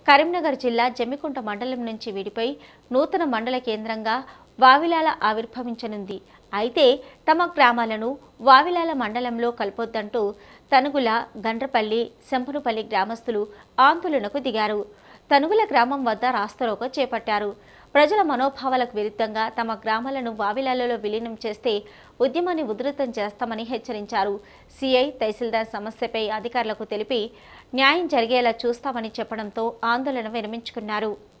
కరీంనగర్ జిల్లా జమ్మికుంట మండలం నుంచి విడిపోయి నూతన మండల కేంద్రంగా వావిలాల ఆవిర్భవించనుంది అయితే తమ గ్రామాలను వావిలాల మండలంలో కలపొద్దంటూ తనుగుల గండ్రపల్లి శంభనుపల్లి గ్రామస్తులు ఆందోళనకు దిగారు తనుగుల గ్రామం వద్ద రాస్తరోకో చేపట్టారు ప్రజల మనోభావాలకు విరుద్ధంగా తమ గ్రామాలను వావిలాలలో విలీనం చేస్తే ఉద్యమాన్ని ఉధృతం చేస్తామని హెచ్చరించారు సిఐ తహసీల్దార్ సమస్యపై అధికారులకు తెలిపి న్యాయం జరిగేలా చూస్తామని చెప్పడంతో ఆందోళన విరమించుకున్నారు